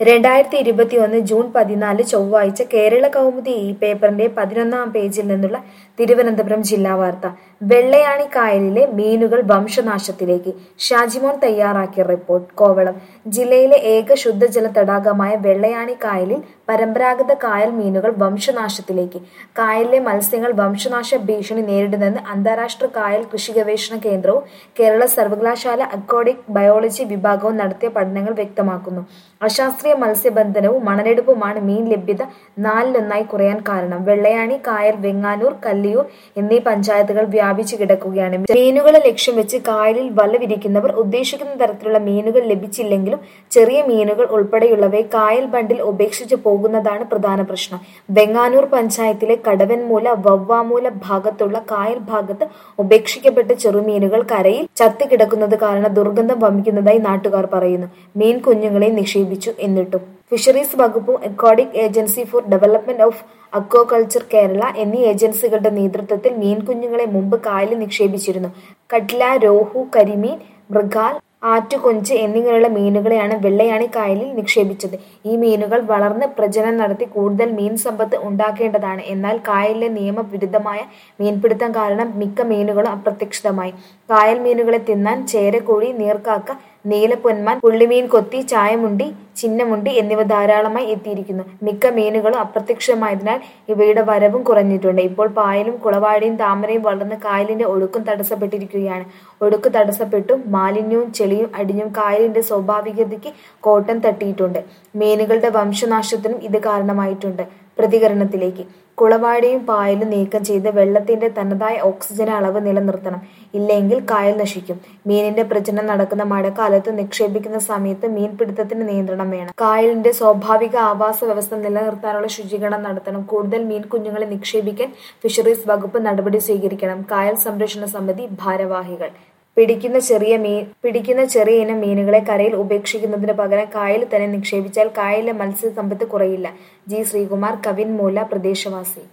രണ്ടായിരത്തി ഇരുപത്തിയൊന്ന് ജൂൺ പതിനാല് ചൊവ്വാഴ്ച കേരള കൗമുദി ഈ പേപ്പറിന്റെ പതിനൊന്നാം പേജിൽ നിന്നുള്ള തിരുവനന്തപുരം ജില്ലാ വാർത്ത വെള്ളയാണി കായലിലെ മീനുകൾ വംശനാശത്തിലേക്ക് ഷാജിമോൻ തയ്യാറാക്കിയ റിപ്പോർട്ട് കോവളം ജില്ലയിലെ ഏക ശുദ്ധജല തടാകമായ വെള്ളയാണി കായലിൽ പരമ്പരാഗത കായൽ മീനുകൾ വംശനാശത്തിലേക്ക് കായലിലെ മത്സ്യങ്ങൾ വംശനാശ ഭീഷണി നേരിടുന്നെന്ന് അന്താരാഷ്ട്ര കായൽ കൃഷി ഗവേഷണ കേന്ദ്രവും കേരള സർവകലാശാല അക്വാഡിക് ബയോളജി വിഭാഗവും നടത്തിയ പഠനങ്ങൾ വ്യക്തമാക്കുന്നു അശാസ്ത്രീയ മത്സ്യബന്ധനവും മണലെടുപ്പുമാണ് മീൻ ലഭ്യത നാലിലൊന്നായി കുറയാൻ കാരണം വെള്ളയാണി കായൽ വെങ്ങാനൂർ കല്ലിയൂർ എന്നീ പഞ്ചായത്തുകൾ വ്യാപിച്ചു കിടക്കുകയാണ് മീനുകളെ ലക്ഷ്യം വെച്ച് കായലിൽ വല വിരിക്കുന്നവർ ഉദ്ദേശിക്കുന്ന തരത്തിലുള്ള മീനുകൾ ലഭിച്ചില്ലെങ്കിലും ചെറിയ മീനുകൾ ഉൾപ്പെടെയുള്ളവയെ കായൽ ബണ്ടിൽ ഉപേക്ഷിച്ചു പോകുന്നതാണ് പ്രധാന പ്രശ്നം വെങ്ങാനൂർ പഞ്ചായത്തിലെ കടവൻമൂല വവ്വാമൂല ഭാഗത്തുള്ള കായൽ ഭാഗത്ത് ഉപേക്ഷിക്കപ്പെട്ട ചെറുമീനുകൾ കരയിൽ ചത്തുകിടക്കുന്നത് കാരണം ദുർഗന്ധം വമിക്കുന്നതായി നാട്ടുകാർ പറയുന്നു മീൻ കുഞ്ഞുങ്ങളെ നിക്ഷേപിച്ചു എന്നിട്ടും ഫിഷറീസ് വകുപ്പും aquatic agency for development of aquaculture Kerala എന്നീ ഏജൻസികളുടെ നേതൃത്വത്തിൽ മീൻ കുഞ്ഞുങ്ങളെ മുമ്പ് കായലിൽ നിക്ഷേപിച്ചിരുന്നു കട്ല രോഹു കരിമീൻ മൃഗാൽ ആറ്റുകൊഞ്ച് എന്നിങ്ങനെയുള്ള മീനുകളെയാണ് വെള്ളയാണി കായലിൽ നിക്ഷേപിച്ചത് ഈ മീനുകൾ വളർന്ന് പ്രജനനം നടത്തി കൂടുതൽ മീൻ സമ്പത്ത് ഉണ്ടാക്കേണ്ടതാണ് എന്നാൽ കായലിലെ നിയമവിരുദ്ധമായ മീൻപിടുത്തം കാരണം മിക്ക മീനുകളും അപ്രത്യക്ഷിതമായി കായൽ മീനുകളെ തിന്നാൻ ചേരക്കോഴി നീർക്കാക്ക നീലപ്പൊന്മാൻ പുള്ളിമീൻ കൊത്തി ചായമുണ്ടി ചിന്നമുണ്ടി എന്നിവ ധാരാളമായി എത്തിയിരിക്കുന്നു മിക്ക മീനുകളും അപ്രത്യക്ഷമായതിനാൽ ഇവയുടെ വരവും കുറഞ്ഞിട്ടുണ്ട് ഇപ്പോൾ പായലും കുളവാടിയും താമരയും വളർന്ന് കായലിന്റെ ഒഴുക്കും തടസ്സപ്പെട്ടിരിക്കുകയാണ് ഒഴുക്ക് തടസ്സപ്പെട്ടും മാലിന്യവും ചെളിയും അടിഞ്ഞും കായലിന്റെ സ്വാഭാവികതയ്ക്ക് കോട്ടം തട്ടിയിട്ടുണ്ട് മീനുകളുടെ വംശനാശത്തിനും ഇത് കാരണമായിട്ടുണ്ട് പ്രതികരണത്തിലേക്ക് കുളവാടിയും പായലും നീക്കം ചെയ്ത് വെള്ളത്തിന്റെ തനതായ ഓക്സിജൻ അളവ് നിലനിർത്തണം ഇല്ലെങ്കിൽ കായൽ നശിക്കും മീനിന്റെ പ്രജനനം നടക്കുന്ന മഴക്കാലത്ത് നിക്ഷേപിക്കുന്ന സമയത്ത് മീൻപിടുത്തത്തിന് നിയന്ത്രണം വേണം കായലിന്റെ സ്വാഭാവിക ആവാസ വ്യവസ്ഥ നിലനിർത്താനുള്ള ശുചീകരണം നടത്തണം കൂടുതൽ മീൻ കുഞ്ഞുങ്ങളെ നിക്ഷേപിക്കാൻ ഫിഷറീസ് വകുപ്പ് നടപടി സ്വീകരിക്കണം കായൽ സംരക്ഷണ സമിതി ഭാരവാഹികൾ പിടിക്കുന്ന ചെറിയ മീൻ പിടിക്കുന്ന ചെറിയ ഇനം മീനുകളെ കരയിൽ ഉപേക്ഷിക്കുന്നതിന് പകരം കായലിൽ തന്നെ നിക്ഷേപിച്ചാൽ കായലിലെ മത്സ്യസമ്പത്ത് കുറയില്ല ജി ശ്രീകുമാർ കവിൻ മൂല പ്രദേശവാസി